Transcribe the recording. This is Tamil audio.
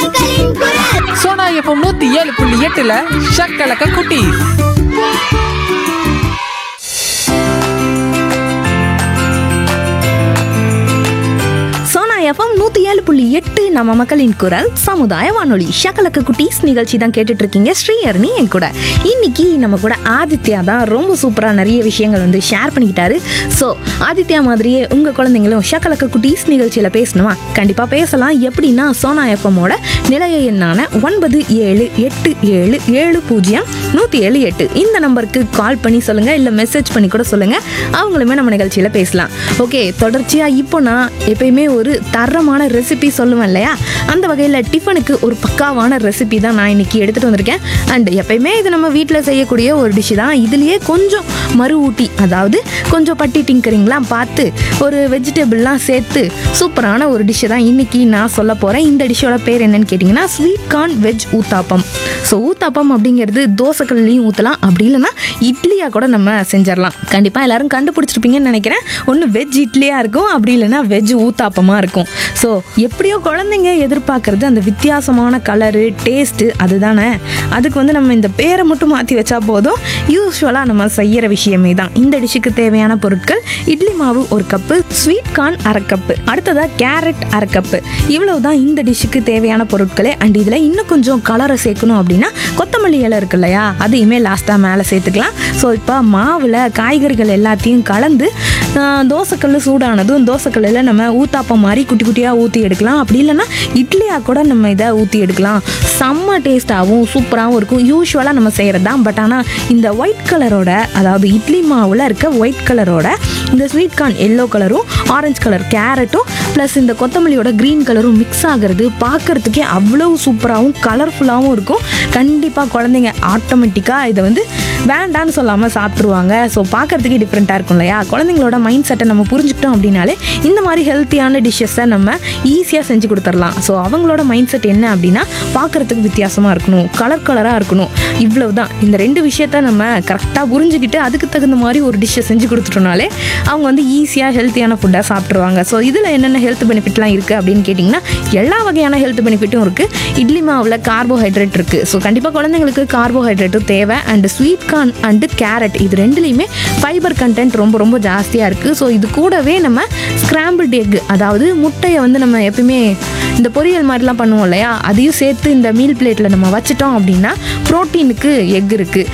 மக்களின் குரல் சோனா எஃப்எம் நூத்தி ஏழு புள்ளி எட்டுல ஷக்கலக்க குட்டி சோனா எஃப்எம் நூற்றி ஏழு புள்ளி எட்டு நம்ம மக்களின் குரல் சமுதாய வானொலி ஷக்கலக்க குட்டீஸ் நிகழ்ச்சி தான் கேட்டுட்டு இருக்கீங்க ஸ்ரீஹரணி என் கூட இன்னைக்கு நம்ம கூட ஆதித்யா தான் ரொம்ப சூப்பராக நிறைய விஷயங்கள் வந்து ஷேர் பண்ணிக்கிட்டாரு ஸோ ஆதித்யா மாதிரியே உங்கள் குழந்தைங்களும் ஷக்கலக்க குட்டீஸ் நிகழ்ச்சியில் பேசணுமா கண்டிப்பாக பேசலாம் எப்படின்னா சோனா எஃப்எம்மோட நிலைய எண்ணான ஒன்பது ஏழு எட்டு ஏழு ஏழு பூஜ்ஜியம் நூற்றி ஏழு எட்டு இந்த நம்பருக்கு கால் பண்ணி சொல்லுங்கள் இல்லை மெசேஜ் பண்ணி கூட சொல்லுங்கள் அவங்களுமே நம்ம நிகழ்ச்சியில் பேசலாம் ஓகே தொடர்ச்சியாக இப்போ நான் எப்பயுமே ஒரு தரமான ரெசிபி சொல்லுவேன் இல்லையா அந்த வகையில் டிஃபனுக்கு ஒரு பக்காவான ரெசிபி தான் நான் இன்னைக்கு எடுத்துகிட்டு வந்திருக்கேன் அண்ட் எப்பயுமே இது நம்ம வீட்டில் செய்யக்கூடிய ஒரு டிஷ்ஷு தான் இதுலேயே கொஞ்சம் மறு ஊட்டி அதாவது கொஞ்சம் பட்டி டிங்கரிங்லாம் பார்த்து ஒரு வெஜிடபிள்லாம் சேர்த்து சூப்பரான ஒரு டிஷ்ஷு தான் இன்னைக்கு நான் சொல்ல போகிறேன் இந்த டிஷ்ஷோட பேர் என்னன்னு கேட்டிங்கன்னா sweet corn veg uttapam so uttapam அப்படிங்கிறது தோசைக்கல்லையும் ஊற்றலாம் அப்படி இல்லைன்னா இட்லியாக கூட நம்ம செஞ்சிடலாம் கண்டிப்பாக எல்லாரும் கண்டுபிடிச்சிருப்பீங்கன்னு நினைக்கிறேன் ஒன்று வெஜ் இட்லியாக இருக்கும் அப்படி இல்லைன்னா வெஜ் ஊத்தாப்பமாக இருக்கும் ஸோ எப்படியோ குழந்தைங்க எதிர்பார்க்கறது அந்த வித்தியாசமான கலரு டேஸ்ட்டு அதுதானே அதுக்கு வந்து நம்ம இந்த பேரை மட்டும் மாற்றி வச்சா போதும் யூஸ்வலாக நம்ம செய்கிற விஷயமே தான் இந்த டிஷ்ஷுக்கு தேவையான பொருட்கள் இட்லி மாவு ஒரு கப்பு ஸ்வீட் கார்ன் அரை கப்பு அடுத்ததாக கேரட் அரை கப்பு இவ்வளவு தான் இந்த டிஷ்ஷுக்கு தேவையான பொருட்களே அண்ட் இதில் இன்னும் கொஞ்சம் கலரை சேர்க்கணும் அப்படின்னா கொத்தமல்லி இலை இருக்கு இல்லையா அதையுமே லாஸ்ட்டாக மேலே சேர்த்துக்கலாம் ஸோ இப்போ மாவில் காய்கறிகள் எல்லாத்தையும் கலந்து ஆஹ், தோசைக்கல் சூடானதும் தோசைக்கல்லில் நம்ம ஊத்தாப்பம் மாதிரி குட்டி குட்டியாக ஊற்றி எடுக்கலாம் அப்படி இல்லைன்னா இட்லியாக கூட நம்ம இதை ஊற்றி எடுக்கலாம் செம்ம டேஸ்ட்டாகவும் சூப்பராகவும் இருக்கும் யூஸ்வலாக நம்ம செய்கிறது தான் பட் ஆனால் இந்த ஒயிட் கலரோட அதாவது இட்லி மாவில் இருக்க ஒயிட் கலரோட இந்த ஸ்வீட் கார்ன் எல்லோ கலரும் ஆரஞ்சு கலர் கேரட்டும் ப்ளஸ் இந்த கொத்தமல்லியோட க்ரீன் கலரும் மிக்ஸ் ஆகிறது பார்க்கறதுக்கே அவ்வளோ சூப்பராகவும் கலர்ஃபுல்லாகவும் இருக்கும் கண்டிப்பாக குழந்தைங்க ஆட்டோமேட்டிக்காக இதை வந்து வேண்டான்னு சொல்லாமல் சாப்பிட்ருவாங்க ஸோ பார்க்கறதுக்கே டிஃப்ரெண்ட்டாக இருக்கும் இல்லையா குழந்தைங்களோட மைண்ட் செட்டை நம்ம புரிஞ்சுக்கிட்டோம் அப்படின்னாலே இந்த மாதிரி ஹெல்த்தியான டிஷ்ஷஸை நம்ம ஈஸியாக செஞ்சு கொடுத்துடலாம் ஸோ அவங்களோட மைண்ட் செட் என்ன அப்படின்னா பார்க்கறதுக்கு வித்தியாசமாக இருக்கணும் கலர் கலராக இருக்கணும் இவ்வளவு தான் இந்த ரெண்டு விஷயத்த நம்ம கரெக்டாக புரிஞ்சுக்கிட்டு அதுக்கு தகுந்த மாதிரி ஒரு டிஷ்ஷை செஞ்சு கொடுத்துட்டோம்னாலே அவங்க வந்து ஈஸியாக ஹெல்த்தியான ஃபுட்டாக சாப்பிட்ருவாங்க ஸோ இதில் என்னென்ன ஹெல்த் பெனிஃபிட்லாம் இருக்குது அப்படின்னு கேட்டிங்கன்னா எல்லா வகையான ஹெல்த் பெனிஃபிட்டும் இருக்குது இட்லி மாவில் கார்போஹைட்ரேட் இருக்குது ஸோ கண்டிப்பாக குழந்தைங்களுக்கு கார்போஹைட்ரேட்டும் தேவை and sweet corn and carrot இது ரெண்டுலேயுமே ஃபைபர் கண்டென்ட் ரொம்ப ரொம்ப ஜாஸ்தியாக இருக்குது ஸோ இது கூடவே நம்ம ஸ்கிராம்பிள்ட் எக் அதாவது முட்டையை வந்து நம்ம எப்பயுமே இந்த பொரியல் மாதிரிலாம் பண்ணுவோம் இல்லையா அதையும் சேர்த்து இந்த மீல் பிளேட்டில் நம்ம வச்சிட்டோம் அப்படின்னா ப்ரோட்டீனுக்கு எக் இருக்குது